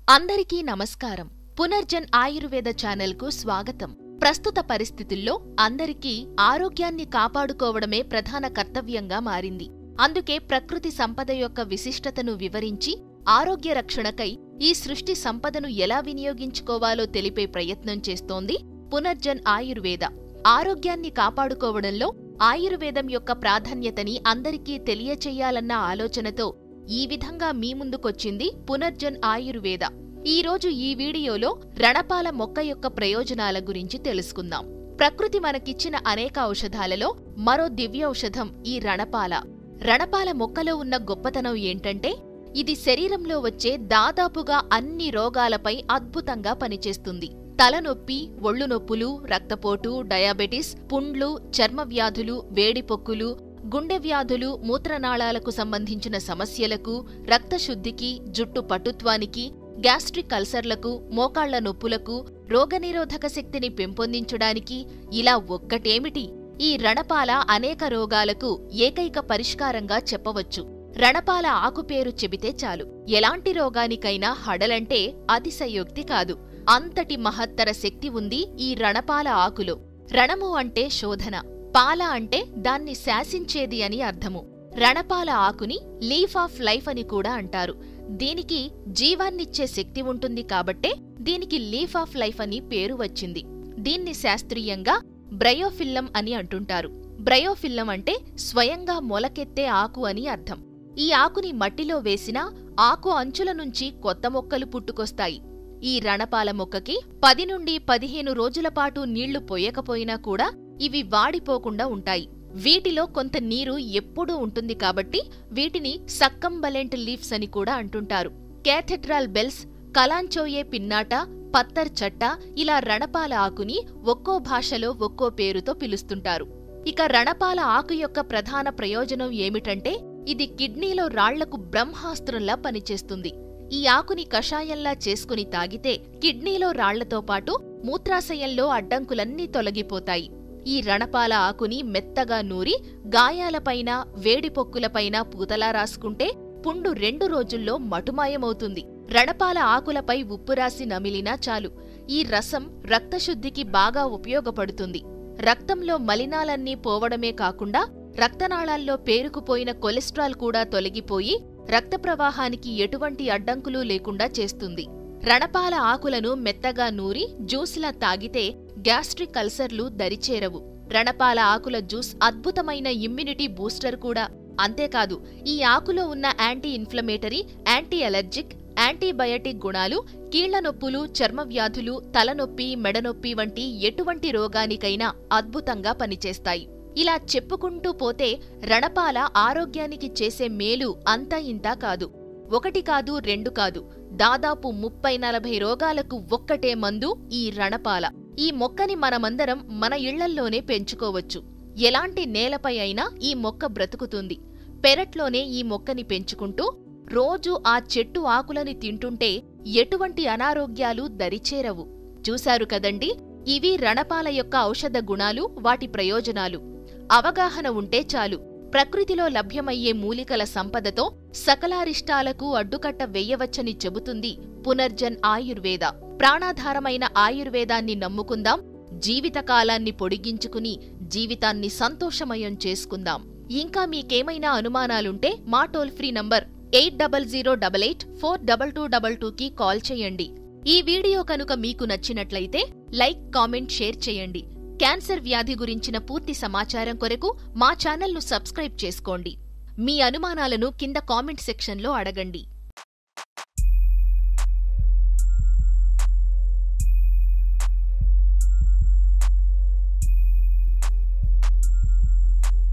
అందరికీ నమస్కారం పునర్జన్ ఆయుర్వేద ఛానల్కు స్వాగతం ప్రస్తుత పరిస్థితుల్లో అందరికీ ఆరోగ్యాన్ని కాపాడుకోవడమే ప్రధాన కర్తవ్యంగా మారింది అందుకే ప్రకృతి సంపద యొక్క విశిష్టతను వివరించి ఆరోగ్య రక్షణకై ఈ సృష్టి సంపదను ఎలా వినియోగించుకోవాలో తెలిపే ప్రయత్నం చేస్తోంది పునర్జన్ ఆయుర్వేద ఆరోగ్యాన్ని కాపాడుకోవడంలో ఆయుర్వేదం యొక్క ప్రాధాన్యతని అందరికీ తెలియచెయ్యాలన్న ఆలోచనతో ఈ విధంగా మీ ముందుకొచ్చింది పునర్జన్ ఆయుర్వేద ఈ రోజు ఈ వీడియోలో రణపాల మొక్క యొక్క ప్రయోజనాల గురించి తెలుసుకుందాం ప్రకృతి మనకిచ్చిన అనేక ఔషధాలలో మరో దివ్యౌషధం ఈ రణపాల రణపాల మొక్కలో ఉన్న గొప్పతనం ఏంటంటే ఇది శరీరంలో వచ్చే దాదాపుగా అన్ని రోగాలపై అద్భుతంగా పనిచేస్తుంది తలనొప్పి ఒళ్ళు నొప్పులు రక్తపోటు డయాబెటిస్ పుండ్లు చర్మ వ్యాధులు వేడిపొక్కులు గుండె వ్యాధులు మూత్రనాళాలకు సంబంధించిన సమస్యలకు రక్తశుద్ధికి జుట్టు పటుత్వానికి గ్యాస్ట్రిక్ అల్సర్లకు మోకాళ్ల నొప్పులకు రోగనిరోధక శక్తిని పెంపొందించడానికి ఇలా ఒక్కటేమిటి ఈ రణపాల అనేక రోగాలకు ఏకైక పరిష్కారంగా చెప్పవచ్చు రణపాల ఆకు పేరు చెబితే చాలు ఎలాంటి రోగానికైనా హడలంటే అతిశయోక్తి కాదు అంతటి మహత్తర శక్తి ఉంది ఈ రణపాల ఆకులో రణము అంటే శోధన పాల అంటే దాన్ని శాసించేది అని అర్థము రణపాల ఆకుని లీఫ్ ఆఫ్ లైఫ్ అని కూడా అంటారు దీనికి జీవాన్నిచ్చే శక్తి ఉంటుంది కాబట్టే దీనికి లీఫ్ ఆఫ్ లైఫ్ అని పేరు వచ్చింది దీన్ని శాస్త్రీయంగా బ్రయోఫిల్లం అని అంటుంటారు బ్రయోఫిల్లం అంటే స్వయంగా మొలకెత్తే ఆకు అని అర్థం ఈ ఆకుని మట్టిలో వేసినా ఆకు అంచుల నుంచి కొత్త మొక్కలు పుట్టుకొస్తాయి ఈ రణపాల మొక్కకి పది నుండి పదిహేను రోజుల పాటు నీళ్లు పొయ్యకపోయినా కూడా ఇవి వాడిపోకుండా ఉంటాయి వీటిలో కొంత నీరు ఎప్పుడూ ఉంటుంది కాబట్టి వీటిని సక్కంబలెంట్ లీఫ్స్ అని కూడా అంటుంటారు క్యాథెడ్రాల్ బెల్స్ కలాంచోయే పిన్నాట పత్తర్ చట్ట ఇలా రణపాల ఆకుని ఒక్కో భాషలో ఒక్కో పేరుతో పిలుస్తుంటారు ఇక రణపాల ఆకు యొక్క ప్రధాన ప్రయోజనం ఏమిటంటే ఇది కిడ్నీలో రాళ్లకు బ్రహ్మాస్త్రంలా పనిచేస్తుంది ఈ ఆకుని కషాయంలా చేసుకుని తాగితే కిడ్నీలో రాళ్లతో పాటు మూత్రాశయంలో అడ్డంకులన్నీ తొలగిపోతాయి ఈ రణపాల ఆకుని మెత్తగా నూరి గాయాలపైన వేడిపొక్కులపైన పూతలా రాసుకుంటే పుండు రెండు రోజుల్లో మటుమాయమవుతుంది రణపాల ఆకులపై ఉప్పు రాసి నమిలినా చాలు ఈ రసం రక్తశుద్ధికి బాగా ఉపయోగపడుతుంది రక్తంలో మలినాలన్నీ పోవడమే కాకుండా రక్తనాళాల్లో పేరుకుపోయిన కొలెస్ట్రాల్ కూడా తొలగిపోయి రక్త ప్రవాహానికి ఎటువంటి అడ్డంకులు లేకుండా చేస్తుంది రణపాల ఆకులను మెత్తగా నూరి జ్యూస్లా తాగితే గ్యాస్ట్రిక్ అల్సర్లు దరిచేరవు రణపాల ఆకుల జ్యూస్ అద్భుతమైన ఇమ్యూనిటీ బూస్టర్ కూడా అంతేకాదు ఈ ఆకులో ఉన్న anti inflammatory anti allergic antibiotic గుణాలు కీళ్ల నొప్పులు చర్మ వ్యాధులు తలనొప్పి మెడనొప్పి వంటి ఎటువంటి రోగానికైనా అద్భుతంగా పనిచేస్తాయి ఇలా చెప్పుకుంటూ పోతే రణపాల ఆరోగ్యానికి చేసే మేలు అంతా ఇంతా కాదు ఒకటి కాదు రెండు కాదు దాదాపు ముప్పై నలభై రోగాలకు ఒక్కటే మందు ఈ రణపాల ఈ మొక్కని మనమందరం మన ఇళ్లల్లోనే పెంచుకోవచ్చు ఎలాంటి నేలపై అయినా ఈ మొక్క బ్రతుకుతుంది పెరట్లోనే ఈ మొక్కని పెంచుకుంటూ రోజూ ఆ చెట్టు ఆకులని తింటుంటే ఎటువంటి అనారోగ్యాలు దరిచేరవు చూశారు కదండి ఇవి రణపాల యొక్క ఔషధ గుణాలు వాటి ప్రయోజనాలు అవగాహన ఉంటే చాలు ప్రకృతిలో లభ్యమయ్యే మూలికల సంపదతో సకలారిష్టాలకు అడ్డుకట్ట వెయ్యవచ్చని చెబుతుంది పునర్జన్ ఆయుర్వేద ప్రాణాధారమైన ఆయుర్వేదాన్ని నమ్ముకుందాం జీవితకాలాన్ని పొడిగించుకుని జీవితాన్ని సంతోషమయం చేసుకుందాం ఇంకా మీకేమైనా అనుమానాలుంటే మా toll free number eight double zero double eight four double two double టూకి కాల్ చేయండి ఈ వీడియో కనుక మీకు నచ్చినట్లయితే లైక్ కామెంట్ షేర్ చేయండి క్యాన్సర్ వ్యాధి గురించిన పూర్తి సమాచారం కొరకు మా ఛానల్ను సబ్స్క్రైబ్ చేసుకోండి మీ అనుమానాలను కింద కామెంట్ సెక్షన్లో అడగండి